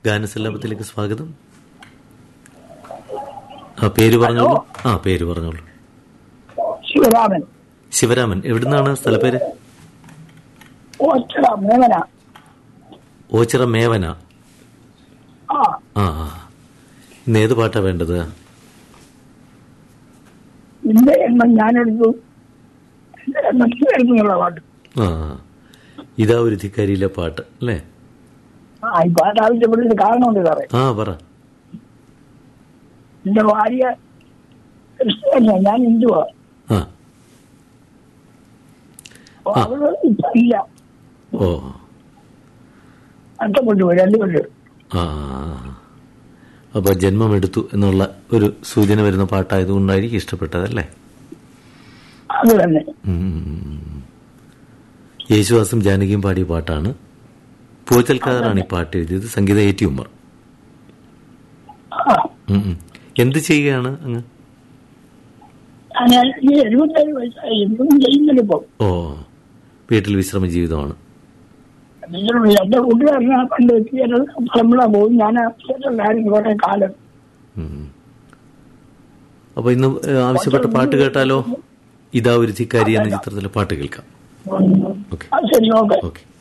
ഗാനസല്ലാപത്തിലേക്ക് സ്വാഗതം ആ പേര് പറഞ്ഞോളൂ ആ പേര് പറഞ്ഞോളൂ ശിവരാമൻ ശിവരാമൻ എവിടുന്നാണ് സ്ഥലപ്പേര് ഓച്ചറ മേമന ഓച്ചിറ മേവന ആ ആ ആ ഇന്ന് ഏത് പാട്ടാ വേണ്ടത് നിന്റെ എണ്ണം ഞാനെടുത്തു എന്റെ എണ്ണത്തിൽ എടുത്തുള്ള പാട്ട് ആ ഇതാ ഒരു ധിക്കാരിയിലെ പാട്ട് അല്ലേ ആ ഈ പാട്ട് ആവശ്യപ്പെട്ടതിന് കാരണമുണ്ട് സാറേ ആ പറ എന്റെ ഭാര്യ ക്രിസ്ത്യാനിയാ ഞാൻ ഹിന്ദുവാ ആ അപ്പൊ അവള് ഇപ്പൊ ഇല്ല ഓ നഷ്ടപ്പെട്ടു പോയി രണ്ടുപേര് ആ അപ്പൊ ജന്മമെടുത്തു എന്നുള്ള ഒരു സൂചന വരുന്ന പാട്ടായതുകൊണ്ടായിരിക്കും ഇഷ്ടപ്പെട്ടതല്ലേ അത് തന്നെ ഉം. യേശുദാസും ജാനകിയും പാടിയ പാട്ടാണ് പോച്ചൽക്കാരാണ് ഈ പാട്ട് എഴുതിയത് സംഗീത ഏറ്റി ഉമ്മർ ആ ഉം, ഉം. എന്ത് ചെയ്യുകയാണ് അങ്ങ് ഞാൻ ഈ എഴുപത്തേഴ് വയസ്സായി എന്തൊന്നും ചെയ്യുന്നില്ല ഇപ്പൊ ഓ വീട്ടിൽ വിശ്രമ ജീവിതമാണ് എന്റെ കൂട്ടുകാരനെ പണ്ട് തിയേറ്റർ പറമ്പിള പോകും ഞാൻ ആ തിയേറ്ററിലായിരുന്നു കുറെ കാലം ഉം. അപ്പൊ ഇന്ന് ഏ, ആവശ്യപ്പെട്ട പാട്ട് കേട്ടാലോ ഇതാ ഒരു ധിക്കാരി എന്ന ചിത്രത്തിലെ പാട്ട് കേൾക്കാം ഓക്കെ അത് ശരി ഓക്കെ ഓക്കെ